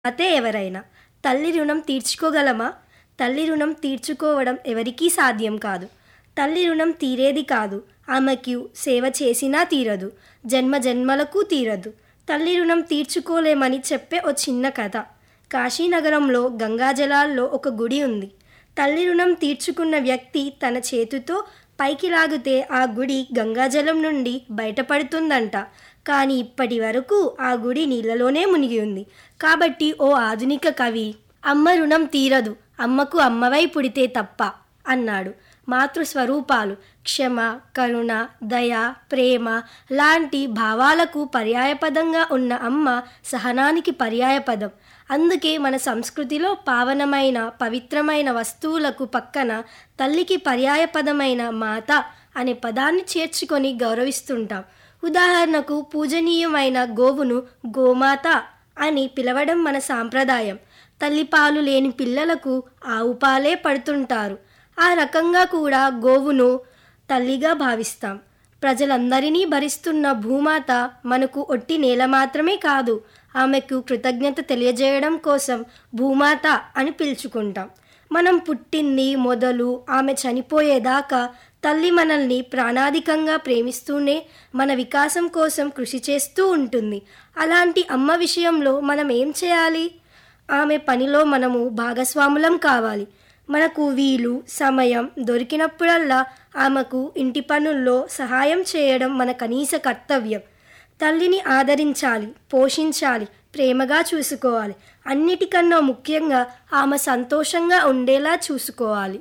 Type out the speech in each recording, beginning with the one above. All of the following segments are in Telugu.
అతే ఎవరైనా తల్లి రుణం తీర్చుకోగలమా తల్లి రుణం తీర్చుకోవడం ఎవరికీ సాధ్యం కాదు తల్లి రుణం తీరేది కాదు ఆమెకు సేవ చేసినా తీరదు జన్మ జన్మలకు తీరదు తల్లి రుణం తీర్చుకోలేమని చెప్పే ఓ చిన్న కథ కాశీనగరంలో గంగాజలాల్లో ఒక గుడి ఉంది తల్లి రుణం తీర్చుకున్న వ్యక్తి తన చేతితో పైకి లాగితే ఆ గుడి గంగాజలం నుండి బయటపడుతుందంట కానీ ఇప్పటి వరకు ఆ గుడి నీళ్ళలోనే మునిగి ఉంది కాబట్టి ఓ ఆధునిక కవి అమ్మ రుణం తీరదు అమ్మకు అమ్మవై పుడితే తప్ప అన్నాడు మాతృస్వరూపాలు క్షమ కరుణ దయ ప్రేమ లాంటి భావాలకు పర్యాయపదంగా ఉన్న అమ్మ సహనానికి పర్యాయపదం అందుకే మన సంస్కృతిలో పావనమైన పవిత్రమైన వస్తువులకు పక్కన తల్లికి పర్యాయపదమైన మాత అనే పదాన్ని చేర్చుకొని గౌరవిస్తుంటాం ఉదాహరణకు పూజనీయమైన గోవును గోమాత అని పిలవడం మన సాంప్రదాయం తల్లిపాలు లేని పిల్లలకు ఆవు పాలే పడుతుంటారు ఆ రకంగా కూడా గోవును తల్లిగా భావిస్తాం ప్రజలందరినీ భరిస్తున్న భూమాత మనకు ఒట్టి నేల మాత్రమే కాదు ఆమెకు కృతజ్ఞత తెలియజేయడం కోసం భూమాత అని పిలుచుకుంటాం మనం పుట్టింది మొదలు ఆమె చనిపోయేదాకా తల్లి మనల్ని ప్రాణాధికంగా ప్రేమిస్తూనే మన వికాసం కోసం కృషి చేస్తూ ఉంటుంది అలాంటి అమ్మ విషయంలో మనం ఏం చేయాలి ఆమె పనిలో మనము భాగస్వాములం కావాలి మనకు వీలు సమయం దొరికినప్పుడల్లా ఆమెకు ఇంటి పనుల్లో సహాయం చేయడం మన కనీస కర్తవ్యం తల్లిని ఆదరించాలి పోషించాలి ప్రేమగా చూసుకోవాలి అన్నిటికన్నా ముఖ్యంగా ఆమె సంతోషంగా ఉండేలా చూసుకోవాలి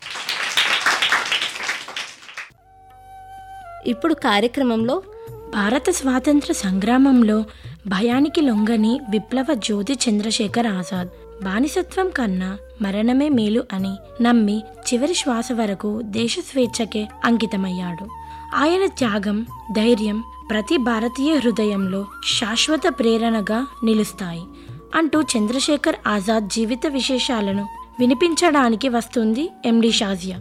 ఇప్పుడు కార్యక్రమంలో భారత స్వాతంత్ర సంగ్రామంలో భయానికి లొంగని విప్లవ జ్యోతి చంద్రశేఖర్ ఆజాద్ బానిసత్వం కన్నా మరణమే మేలు అని నమ్మి చివరి శ్వాస వరకు దేశ స్వేచ్ఛకే అంకితమయ్యాడు ఆయన త్యాగం ధైర్యం ప్రతి భారతీయ హృదయంలో శాశ్వత ప్రేరణగా నిలుస్తాయి అంటూ చంద్రశేఖర్ ఆజాద్ జీవిత విశేషాలను వినిపించడానికి వస్తుంది ఎండి షాజియా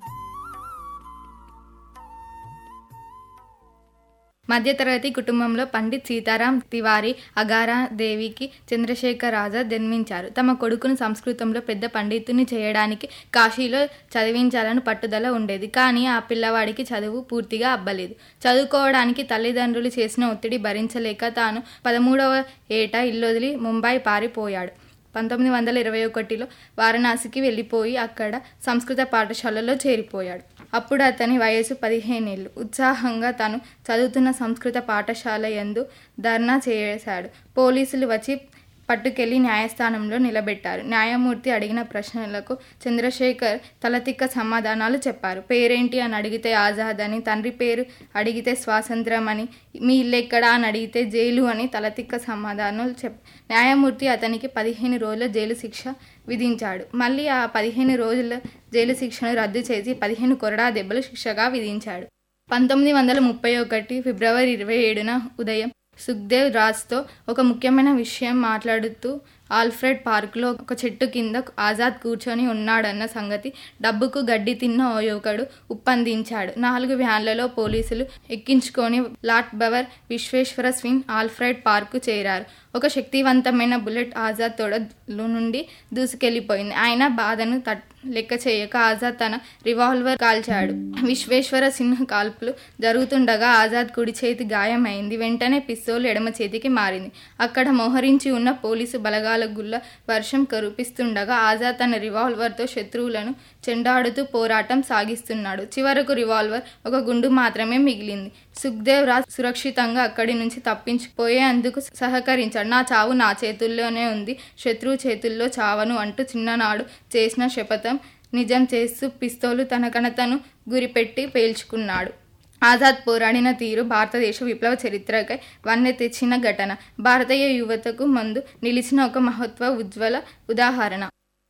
మధ్యతరగతి కుటుంబంలో పండిత్ సీతారాం తివారీ అగారా దేవికి చంద్రశేఖర్ ఆజాద్ జన్మించారు తమ కొడుకును సంస్కృతంలో పెద్ద పండితుని చేయడానికి కాశీలో చదివించాలని పట్టుదల ఉండేది కానీ ఆ పిల్లవాడికి చదువు పూర్తిగా అబ్బలేదు చదువుకోవడానికి తల్లిదండ్రులు చేసిన ఒత్తిడి భరించలేక తాను పదమూడవ ఏట ఇల్లొదిలి ముంబై పారిపోయాడు పంతొమ్మిది వందల ఇరవై ఒకటిలో వారణాసికి వెళ్ళిపోయి అక్కడ సంస్కృత పాఠశాలలో చేరిపోయాడు అప్పుడు అతని వయసు పదిహేనేళ్ళు ఉత్సాహంగా తను చదువుతున్న సంస్కృత పాఠశాల యందు ధర్నా చేశాడు పోలీసులు వచ్చి పట్టుకెళ్లి న్యాయస్థానంలో నిలబెట్టారు న్యాయమూర్తి అడిగిన ప్రశ్నలకు చంద్రశేఖర్ తలతిక్క సమాధానాలు చెప్పారు పేరేంటి అని అడిగితే ఆజాద్ అని తండ్రి పేరు అడిగితే స్వాతంత్రం అని మీ ఇల్లెక్కడా అని అడిగితే జైలు అని తలతిక్క సమాధానాలు చెప్ న్యాయమూర్తి అతనికి పదిహేను రోజుల జైలు శిక్ష విధించాడు మళ్ళీ ఆ పదిహేను రోజుల జైలు శిక్షను రద్దు చేసి పదిహేను కొరడా దెబ్బలు శిక్షగా విధించాడు పంతొమ్మిది వందల ముప్పై ఒకటి ఫిబ్రవరి ఇరవై ఏడున ఉదయం సుఖ్దేవ్ రాజ్తో ఒక ముఖ్యమైన విషయం మాట్లాడుతూ ఆల్ఫ్రెడ్ పార్క్లో ఒక చెట్టు కింద ఆజాద్ కూర్చొని ఉన్నాడన్న సంగతి డబ్బుకు గడ్డి తిన్న ఓ యువకుడు ఉప్పందించాడు నాలుగు వ్యాన్లలో పోలీసులు ఎక్కించుకొని లాట్ బవర్ విశ్వేశ్వర స్విన్ ఆల్ఫ్రెడ్ పార్కు చేరారు ఒక శక్తివంతమైన బుల్లెట్ ఆజాద్ తొడలో నుండి దూసుకెళ్లిపోయింది ఆయన బాధను తట్ లెక్క చేయక ఆజాద్ తన రివాల్వర్ కాల్చాడు విశ్వేశ్వర సింహ్ కాల్పులు జరుగుతుండగా ఆజాద్ కుడి చేతి గాయమైంది వెంటనే పిస్తోల్ ఎడమ చేతికి మారింది అక్కడ మోహరించి ఉన్న పోలీసు బలగాల గుల్ల వర్షం కురిపిస్తుండగా ఆజాద్ తన రివాల్వర్తో శత్రువులను చెండాడుతూ పోరాటం సాగిస్తున్నాడు చివరకు రివాల్వర్ ఒక గుండు మాత్రమే మిగిలింది సుఖ్దేవ్ రాజ్ సురక్షితంగా అక్కడి నుంచి తప్పించిపోయేందుకు సహకరించాడు నా చావు నా చేతుల్లోనే ఉంది శత్రువు చేతుల్లో చావను అంటూ చిన్ననాడు చేసిన శపథం నిజం చేస్తూ పిస్తోలు తన కణతను గురిపెట్టి పేల్చుకున్నాడు ఆజాద్ పోరాడిన తీరు భారతదేశ విప్లవ చరిత్రకై వన్నె తెచ్చిన ఘటన భారతీయ యువతకు ముందు నిలిచిన ఒక మహత్వ ఉజ్వల ఉదాహరణ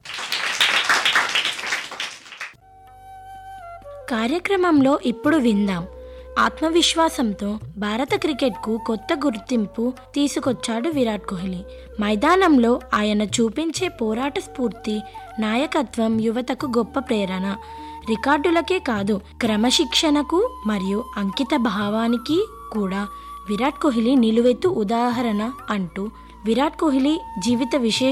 కార్యక్రమంలో ఇప్పుడు విందాం ఆత్మవిశ్వాసంతో భారత క్రికెట్కు కొత్త గుర్తింపు తీసుకొచ్చాడు విరాట్ కోహ్లీ మైదానంలో ఆయన చూపించే పోరాట స్ఫూర్తి నాయకత్వం యువతకు గొప్ప ప్రేరణ రికార్డులకే కాదు క్రమశిక్షణకు మరియు అంకిత భావానికి కూడా విరాట్ కోహ్లీ నిలువెత్తు ఉదాహరణ అంటూ విరాట్ కోహ్లీ జీవిత విశేష